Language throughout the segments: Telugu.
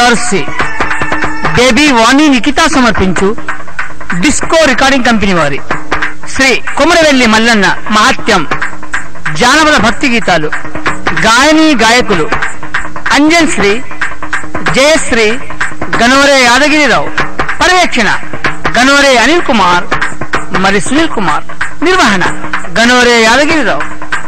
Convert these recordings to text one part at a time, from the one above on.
బ్రదర్స్ బేబీ వాణి నిఖిత సమర్పించు డిస్కో రికార్డింగ్ కంపెనీ వారి శ్రీ కుమరవెల్లి మల్లన్న మహత్యం జానపద భక్తి గీతాలు గాయని గాయకులు అంజన్ శ్రీ జయశ్రీ గనవరే యాదగిరిరావు పర్యవేక్షణ గనవరే అనిల్ కుమార్ మరి సునీల్ కుమార్ నిర్వహణ గనవరే యాదగిరిరావు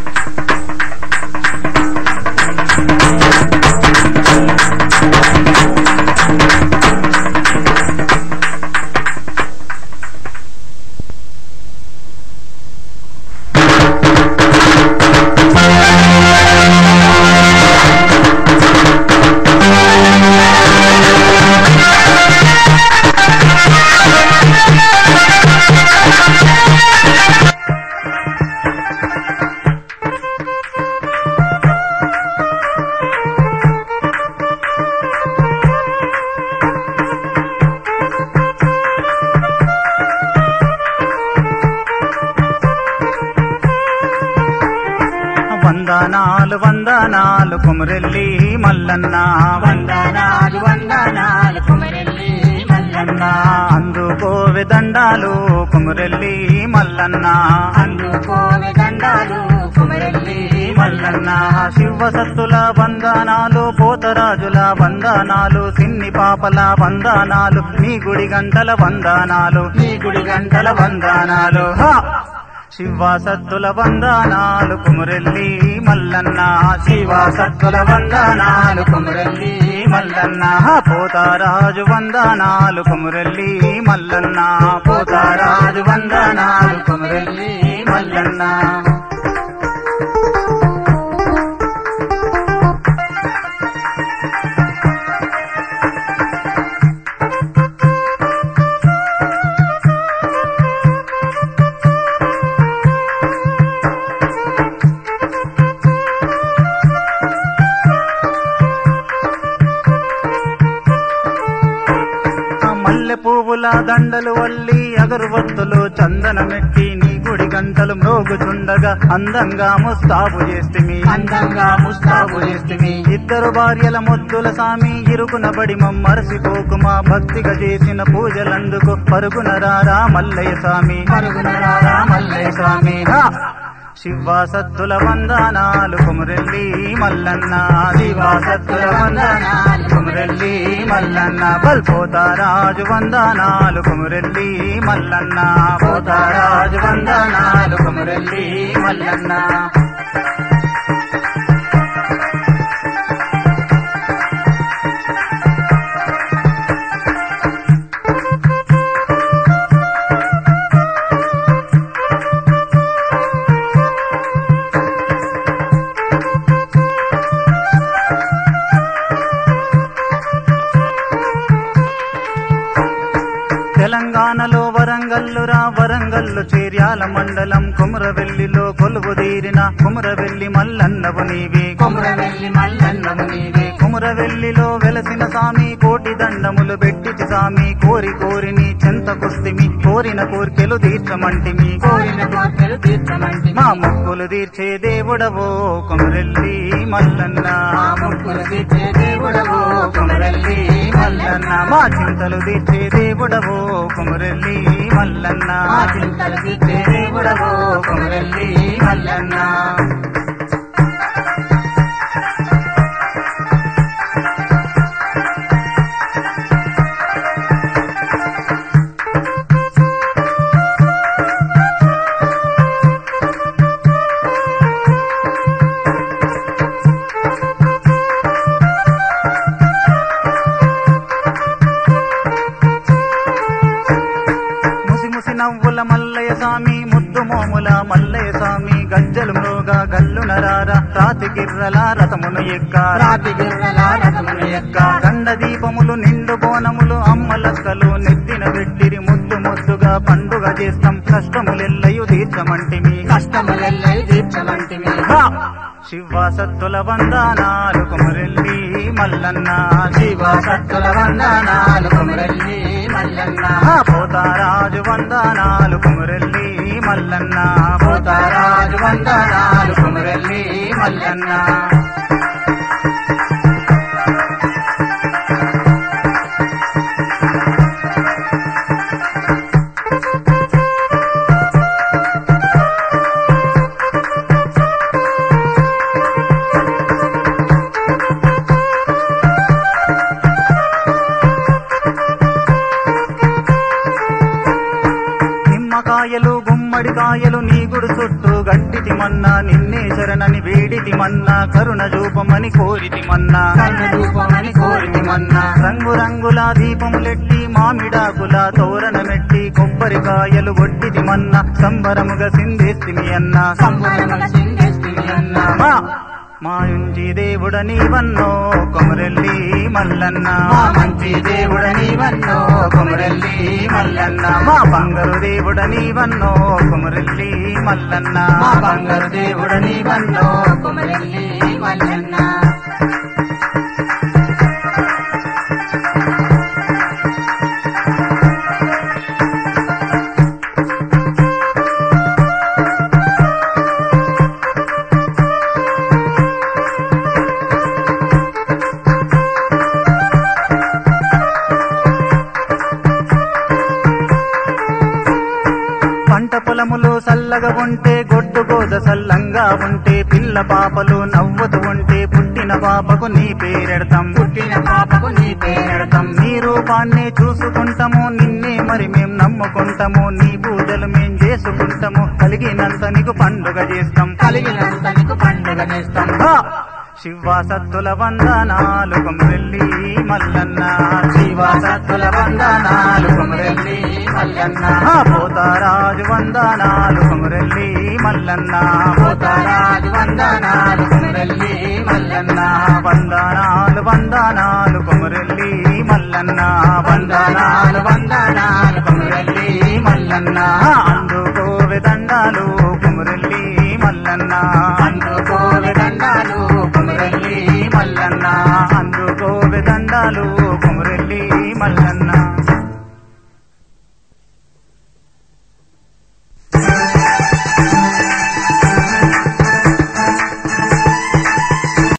వందనాలు వందనాలు కుమరెల్లి మల్లన్న వందనాలు వందనాలు కుమరెల్లి మల్లన్న అందుకోవె దండాలు కుమరెల్లి మల్లన్న అందుకోవె దండాలు కుమరెల్లి మల్లన్న శివ సత్తుల వందనాలు పోతరాజుల వందనాలు సిన్ని పాపల వందనాలు నీ గుడి గంటల వందనాలు నీ గుడి గంటల వందనాలు హా! శివ సత్తుల వందనాలు కుమరెల్లి మల్లన్న శివ సత్తుల వందనాలు కుమరెల్లి మల్లన్న హా! పోతారాజు వందనాలు కుమరెల్లి మల్లన్న పోతారాజు వందనాలు కుమరెల్లి మల్లన్న ఆ మల్లె పువ్వుల దండలు వల్లి అగరువత్తులు చందనమెట్టి నీ గుడి గంటలు మ్రోగుచుండగా అందంగా ముస్తాబు చేస్తిమి అందంగా ముస్తాబు చేస్తిమి ఇద్దరు భార్యల ముద్దుల సామి ఇరుకున బడి మమ్మరసిపోకుమా భక్తిగా చేసిన పూజలందుకు పరుగున రారా మల్లయ్య స్వామి పరుగున రారా మల్లయ్య స్వామి. హా! శివ సత్తుల వందనాలు కుమరెల్లి మల్లన్న శివ సత్తుల వందనాలు కుమరెల్లి మల్లన్న బల్పోతారాజు వందనాలు కుమరెల్లి మల్లన్న పోతారాజు వందనాలు కుమరెల్లి మల్లన్న తెలంగాణలో వరంగల్లురా వరంగల్లు చేర్యాల మండలం కుమరవెల్లిలో కొలువు తీరిన కుమరవెల్లి మల్లన్నవు నీవే కుమరవెల్లి మల్లన్నము నీవే కుమరవెల్లిలో వెలసిన సామి కోటి దండములు పెట్టిచి సామి కోరి కోరిని చెంతకొస్తిమి కోరిన కోర్కెలు తీర్చమంటిమి కోరిన కోర్కెలు తీర్చమంటి మా మొక్కులు తీర్చే దేవుడవో కుమరెల్లి మల్లన్న మా ముక్కులు తీర్చే దేవుడవో కుమరెల్లి మల్లన్న మా చింతలు తీర్చే దేవుడవో కుమరెల్లి మల్లన్న మా చింతలు తీర్చే దేవుడవో కుమరెల్లి మల్లన్న ముసి ముసి నవ్వుల మల్లయ్య స్వామి ముద్దు మోముల మల్లయ్య స్వామి గజ్జలు మ్రోగా గల్లు నరార రాతి గిర్రల రథమును ఎక్క రాతి గిర్రల రథమును ఎక్క గండ దీపములు నిండు బోనములు అమ్మలక్కలు నెత్తిన పెట్టిరి ముద్దు ముద్దుగా పండుగ చేస్తాం కష్టములెల్లయు తీర్చమంటిమి కష్టములెల్లై తీర్చమంటిమి హా! శివ సత్తుల వందనాలు కుమరెల్లి మల్లన్న శివ సత్తుల వందనాలు కుమరెల్లి మల్లన్న ఆ పోతారాజు వందనాలు కుమరెల్లి మల్లన్న పోతారాజు వందనాలు కుమరెల్లి మల్లన్న జామకాయలు గుమ్మడికాయలు నీ గుడు చుట్టూ గట్టితి మన్నా నిన్నే శరణని వేడితి మన్నా కరుణ చూపమని కోరితి మన్నా కరుణ రూపమని కోరితి మన్నా రంగు రంగుల దీపములెట్టి మామిడాకుల తోరణమెట్టి కొబ్బరికాయలు ఒట్టితి మన్నా సంబరముగా సిందేస్తిమి అన్నా సంబరముగా సింగేస్తివి అన్నా మా మాయుంచి దేవుడ నీవన్నో కొమరెల్లి మల్లన్న మా మంచి దేవుడ నీవన్నో కొమరెల్లి మల్లన్న మా బంగారు దేవుడ నీవన్నో కొమరెల్లి మల్లన్న మా బంగారు దేవుడ నీవన్నో కొమరెల్లి మల్లన్న పంట పొలములు సల్లగా ఉంటే గొడ్డు గోద సల్లంగా ఉంటే పిల్ల పాపలు నవ్వుతూ ఉంటే పుట్టిన పాపకు నీ పేరెడతాం పుట్టిన పాపకు నీ పేరెడతాం నీ రూపాన్ని చూసుకుంటాము నిన్నే మరి మేం నమ్ముకుంటాము నీ పూజలు మేం చేసుకుంటాము కలిగినంత నీకు పండుగ చేస్తాం కలిగినంత నీకు పండుగ చేస్తాం హా! శివ సత్తుల వందనాలు కొమరెల్లి మల్లన్న శివ సత్తుల వందనాలు కొమరెల్లి మల్లన్న హా! పోతారాజు వందనాలు కొమరెల్లి మల్లన్న పోతరాజు వందనాలు కొమరెల్లి మల్లన్న వందనాలు వందనాలు కొమరెల్లి మల్లన్న వందనాలు వందనాలు కొమరెల్లి మల్లన్న హా! అందుకోవె దండాలు